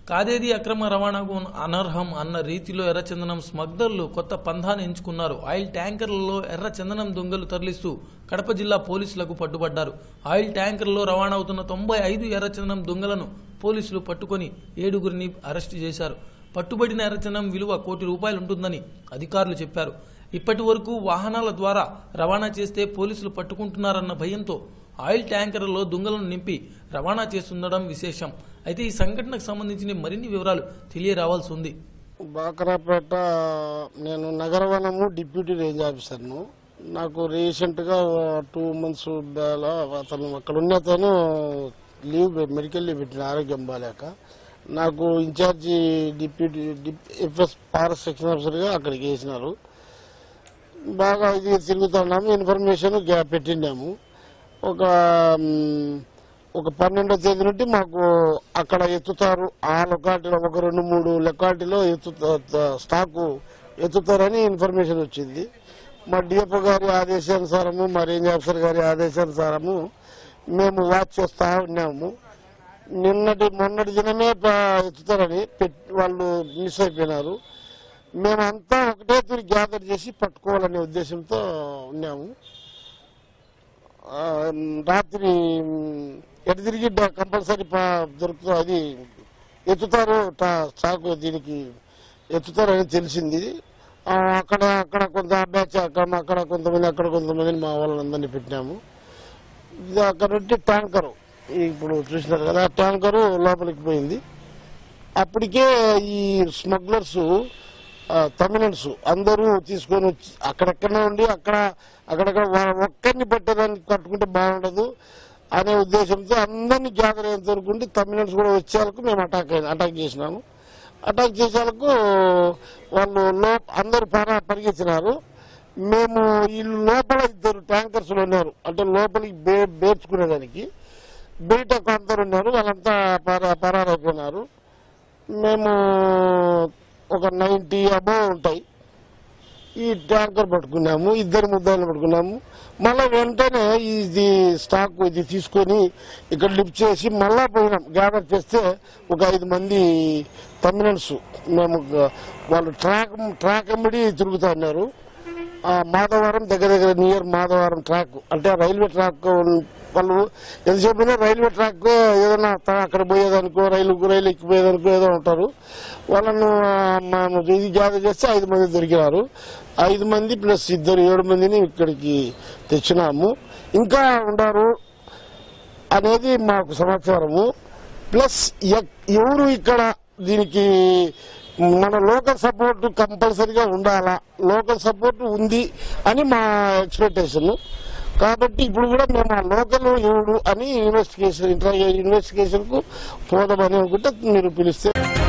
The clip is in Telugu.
కాదేది అక్రమ రవాణాకు అనర్హం అన్న రీతిలో ఎర్రచందనం స్మగ్లర్లు కొత్త పంధాన్ని ఎంచుకున్నారు ఆయిల్ ట్యాంకర్లలో ఎర్రచందనం దొంగలు తరలిస్తూ కడప జిల్లా పోలీసులకు పట్టుబడ్డారు ఆయిల్ ట్యాంకర్లో రవాణా అవుతున్న తొంభై ఐదు ఎర్రచందనం దొంగలను పోలీసులు పట్టుకొని ఏడుగురిని అరెస్టు చేశారు పట్టుబడిన ఎర్రచందనం విలువ కోటి రూపాయలు ఉంటుందని అధికారులు చెప్పారు ఇప్పటి వరకు వాహనాల ద్వారా రవాణా చేస్తే పోలీసులు పట్టుకుంటున్నారన్న భయంతో ఆయిల్ ట్యాంకర్లలో దొంగలను నింపి రవాణా చేస్తుండడం విశేషం అయితే ఈ సంఘటనకు సంబంధించిన మరిన్ని వివరాలు తెలియరావాల్సి ఉంది బాకరాపేట నేను నగరవనము డిప్యూటీ రేంజ్ ఆఫీసర్ను నాకు రీసెంట్గా టూ మంత్స్ బ్యాల అతను అక్కడ ఉన్న అతను లీవ్ పె- మెడికల్ లీవ్ పెట్టిన ఆరోగ్యం బాగాలేక నాకు ఇన్ఛార్జి డిప్యూటీ డిప్- ఎఫ్ఎస్ ఫారెస్ట్ సెక్షన్ ఆఫీసర్గా అక్కడికి వేసినారు బాగా ఇది తిరుగుతున్నాము ఇన్ఫర్మేషన్ గ్యా- పెట్టిండాము ఒక మ్, ఒక పన్నెండో తేదీ నుండి మాకు అక్కడ ఎత్తుతారు ఆ లొకాలిటీలో ఒక రెండు మూడు లొకాలిటీలో ఎత్తు స్టాకు ఎత్తుతారని ఇన్ఫర్మేషన్ వచ్చింది మా డిఎఫ్ఓ గారి ఆదేశానుసారము మా రేంజ్ ఆఫీసర్ గారి ఆదేశానుసారము మేము వాచ్ చేస్తా ఉన్నాము నిన్నటి మొన్నటి దినమే ప- ఎత్తుతారని పెట్- వాళ్ళు మిస్ అయిపోయినారు మేమంతా ఒకటే తూరి గ్యాదర్ చేసి పట్టుకోవాలనే ఉద్దేశంతో ఉన్నాము ఆ, రాత్రి మ్, ఎటు తిరిగి డ- కంపల్సరీ ప- దొరుకుతుంది అది ఎత్తుతారు టా- స్టాక్ దీనికి ఎత్తుతారని తెలిసింది ఆ, అక్కడ అక్కడ కొంత బ్యాచ్ అక్కడ అక్కడ కొంతమంది అక్కడ కొంతమందిని మా వాళ్ళందరినీ పెట్టినాము ఇది అక్కడ నుండి ట్యాంకరు ఇప్పుడు చూసినారు కదా ఆ ట్యాంకరు లోపలికి పోయింది అప్పటికే ఈ స్మగ్లర్స్ తమిళన్స్ అందరూ తీసుకొని వచ్చి అక్కడెక్కడనే ఉండి అక్కడ అక్కడక్కడ వా- ఒక్కరిని పట్టేదానికి కట్టుకుంటే బాగుండదు అనే ఉద్దేశంతో అందరినీ గ్యాదర్ అయ్యేంత వరకు ఉండి తమిళన్స్ కూడా వచ్చేందుకు మేము అటాక్ అయింది అటాక్ చేసినాము అటాక్ చేసేందుకు వాళ్ళు లో అందరూ పర పరిగెత్తినారు మేము వీళ్ళు లోపల ఇద్దరు ట్యాంకర్స్ ఉన్నారు అంటే లోపలికి బే బేర్చుకునేదానికి బయట కొందరు ఉన్నారు వాళ్ళంతా పరా పరారైపోయినారు మేము ఒక నైంటీ అబౌవ్ ఉంటాయి ఈ ట్యాంకర్ పట్టుకున్నాము ఇద్దరు ముద్దాయిలు పట్టుకున్నాము మళ్ళీ వెంటనే ఇది స్టాక్ ఇది తీసుకొని ఇక్కడ లిఫ్ట్ చేసి మళ్ళా పోయినాం గ్యాదర్ చేస్తే ఒక ఐదు మంది తమిళన్స్ మేము గ- వాళ్ళు ట్రాక్ ట్రాక్ ఎమ్మడి తిరుగుతా ఉన్నారు ఆ మాధవరం దగ్గర దగ్గర నియర్ మాధవరం ట్రాక్ అంటే రైల్వే ట్రాక్ వాళ్ళు ఎంతసేపు అయినా రైల్వే ట్రాక్ ఏదైనా త- అక్కడ పోయేదానికో రైలు రైలు ఎక్కిపోయేదానికో ఏదో ఉంటారు వాళ్ళను ఆ, మేము ఇది గ్యాదర్ చేస్తే ఐదు మంది దొరికినారు ఐదు మంది ప్లస్ ఇద్దరు ఏడు మందిని ఇక్కడికి తెచ్చినాము ఇంకా ఉన్నారు అనేది మాకు సమాచారము ప్లస్ ఎక్- ఎవరు ఇక్కడ దీనికి మన లోకల్ సపోర్ట్ కంపల్సరిగా ఉండాలా లోకల్ సపోర్ట్ ఉంది అని మా ఎక్స్పెక్టేషన్ కాబట్టి ఇప్పుడు కూడా మేము ఆ లోకల్ ఎవడు అని ఇన్వెస్టిగేషన్ ఇన్వెస్టిగేషన్ కు పోదామని అనుకుంటే మీరు పిలిస్తే